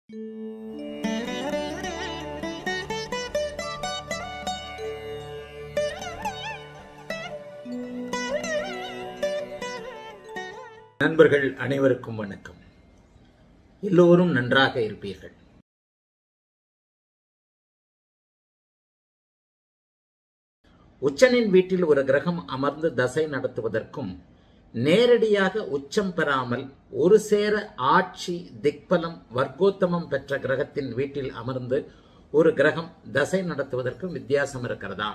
நண்பர்கள் அனைவருக்கும் வணக்கம் எல்லோரும் நன்றாக இருப்பீர்கள் உச்சனின் வீட்டில் ஒரு கிரகம் அமர்ந்து தசை நடத்துவதற்கும் நேரடியாக உச்சம் பெறாமல் ஒரு சேர ஆட்சி திக்பலம் வர்க்கோத்தமம் பெற்ற கிரகத்தின் வீட்டில் அமர்ந்து ஒரு கிரகம் தசை நடத்துவதற்கும் வித்தியாசம் இருக்கிறதா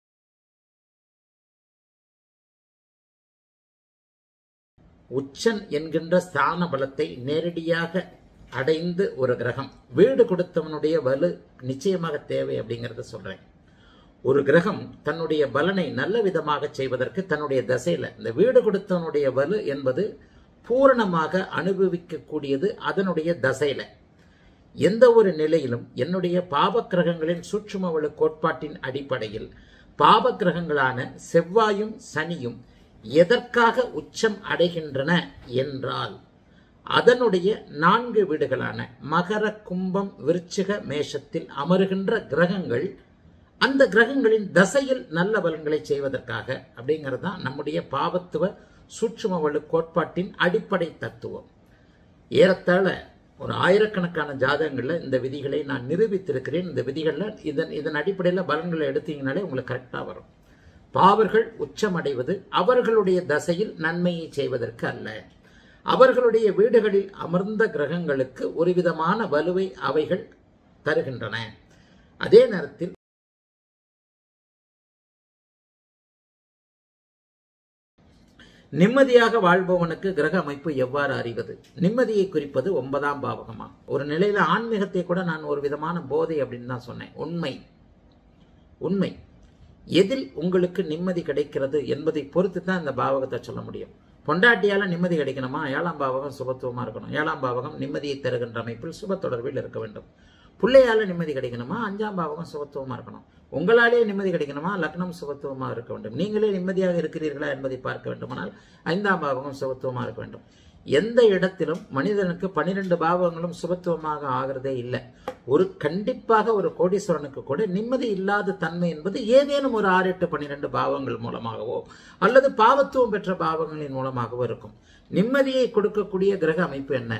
உச்சன் என்கின்ற ஸ்தான பலத்தை நேரடியாக அடைந்து ஒரு கிரகம் வீடு கொடுத்தவனுடைய வலு நிச்சயமாக தேவை அப்படிங்கறத சொல்றேன் ஒரு கிரகம் தன்னுடைய பலனை நல்ல விதமாக செய்வதற்கு தன்னுடைய தசையில இந்த வீடு கொடுத்தவனுடைய வலு என்பது பூரணமாக அனுபவிக்கக்கூடியது அதனுடைய தசையில எந்த ஒரு நிலையிலும் என்னுடைய பாவ கிரகங்களின் சூட்சுமவளு கோட்பாட்டின் அடிப்படையில் பாவ கிரகங்களான செவ்வாயும் சனியும் எதற்காக உச்சம் அடைகின்றன என்றால் அதனுடைய நான்கு வீடுகளான மகர கும்பம் விருச்சிக மேஷத்தில் அமருகின்ற கிரகங்கள் அந்த கிரகங்களின் தசையில் நல்ல பலன்களை செய்வதற்காக அப்படிங்கிறது தான் நம்முடைய பாவத்துவ சூட்சுமவளு கோட்பாட்டின் அடிப்படை தத்துவம் ஏறத்தாழ ஒரு ஆயிரக்கணக்கான ஜாதகங்களில் இந்த விதிகளை நான் நிரூபித்திருக்கிறேன் இந்த விதிகளில் இதன் இதன் அடிப்படையில் பலன்களை எடுத்தீங்கனாலே உங்களுக்கு கரெக்டாக வரும் பாவர்கள் உச்சமடைவது அவர்களுடைய தசையில் நன்மையை செய்வதற்கு அல்ல அவர்களுடைய வீடுகளில் அமர்ந்த கிரகங்களுக்கு ஒரு விதமான வலுவை அவைகள் தருகின்றன அதே நேரத்தில் நிம்மதியாக வாழ்பவனுக்கு கிரக அமைப்பு எவ்வாறு அறிவது நிம்மதியை குறிப்பது ஒன்பதாம் பாவகமா ஒரு நிலையில ஆன்மீகத்தை கூட நான் ஒரு விதமான போதை அப்படின்னு தான் சொன்னேன் உண்மை உண்மை எதில் உங்களுக்கு நிம்மதி கிடைக்கிறது என்பதை பொறுத்து தான் இந்த பாவகத்தை சொல்ல முடியும் பொண்டாட்டியால நிம்மதி கிடைக்கணுமா ஏழாம் பாவகம் சுபத்துவமா இருக்கணும் ஏழாம் பாவகம் நிம்மதியை தருகின்ற அமைப்பில் சுப தொடர்பில் இருக்க வேண்டும் பிள்ளையால நிம்மதி கிடைக்கணுமா அஞ்சாம் பாவகம் சுபத்துவமா இருக்கணும் உங்களாலே நிம்மதி கிடைக்கணுமா லக்னம் சுபத்துவமா இருக்க வேண்டும் நீங்களே நிம்மதியாக இருக்கிறீர்களா என்பதை பார்க்க வேண்டுமானால் ஐந்தாம் பாவகம் சுபத்துவமா இருக்க வேண்டும் எந்த இடத்திலும் மனிதனுக்கு பனிரெண்டு பாவங்களும் சுபத்துவமாக ஆகிறதே இல்லை ஒரு கண்டிப்பாக ஒரு கோடீஸ்வரனுக்கு கூட நிம்மதி இல்லாத தன்மை என்பது ஏதேனும் ஒரு ஆறு எட்டு பன்னிரெண்டு பாவங்கள் மூலமாகவோ அல்லது பாவத்துவம் பெற்ற பாவங்களின் மூலமாகவோ இருக்கும் நிம்மதியை கொடுக்கக்கூடிய கிரக அமைப்பு என்ன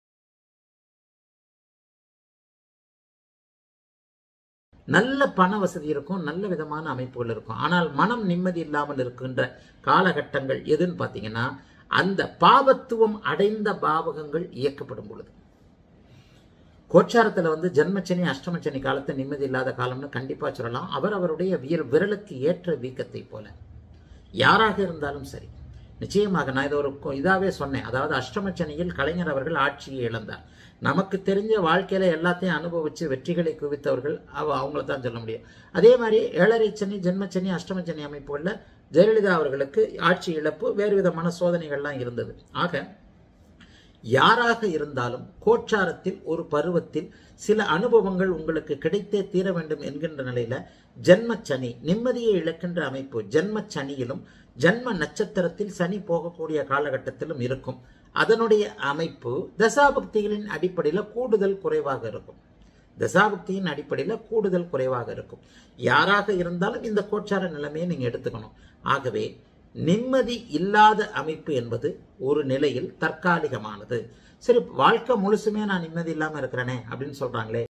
நல்ல பண வசதி இருக்கும் நல்ல விதமான அமைப்புகள் இருக்கும் ஆனால் மனம் நிம்மதி இல்லாமல் இருக்கின்ற காலகட்டங்கள் எதுன்னு பார்த்தீங்கன்னா அந்த பாவத்துவம் அடைந்த பாவகங்கள் இயக்கப்படும் பொழுது கோச்சாரத்தில் வந்து ஜென்மச்சனி அஷ்டமச்சனி காலத்தை நிம்மதி இல்லாத காலம்னு கண்டிப்பாக சொல்லலாம் அவர் அவருடைய வியல் விரலுக்கு ஏற்ற வீக்கத்தை போல யாராக இருந்தாலும் சரி நிச்சயமாக நான் இதை ஒரு இதாகவே சொன்னேன் அதாவது அஷ்டமச்சனியில் கலைஞர் அவர்கள் ஆட்சியை இழந்தார் நமக்கு தெரிஞ்ச வாழ்க்கையில எல்லாத்தையும் அனுபவிச்சு வெற்றிகளை குவித்தவர்கள் அவ அவங்கள தான் சொல்ல முடியும் அதே மாதிரி ஏழரை சனி ஜென்மச்சனி அஷ்டமச்சனி அமைப்புகளில் ஜெயலலிதா அவர்களுக்கு ஆட்சி இழப்பு வேறு விதமான சோதனைகள்லாம் இருந்தது ஆக யாராக இருந்தாலும் கோச்சாரத்தில் ஒரு பருவத்தில் சில அனுபவங்கள் உங்களுக்கு கிடைத்தே தீர வேண்டும் என்கின்ற நிலையில ஜென்ம சனி நிம்மதியை இழக்கின்ற அமைப்பு ஜென்ம சனியிலும் ஜென்ம நட்சத்திரத்தில் சனி போகக்கூடிய காலகட்டத்திலும் இருக்கும் அதனுடைய அமைப்பு தசாபக்திகளின் அடிப்படையில் கூடுதல் குறைவாக இருக்கும் தசாபக்தியின் அடிப்படையில் கூடுதல் குறைவாக இருக்கும் யாராக இருந்தாலும் இந்த கோச்சார நிலைமையை நீங்க எடுத்துக்கணும் ஆகவே நிம்மதி இல்லாத அமைப்பு என்பது ஒரு நிலையில் தற்காலிகமானது சரி வாழ்க்கை முழுசுமே நான் நிம்மதி இல்லாம இருக்கிறேனே அப்படின்னு சொல்றாங்களே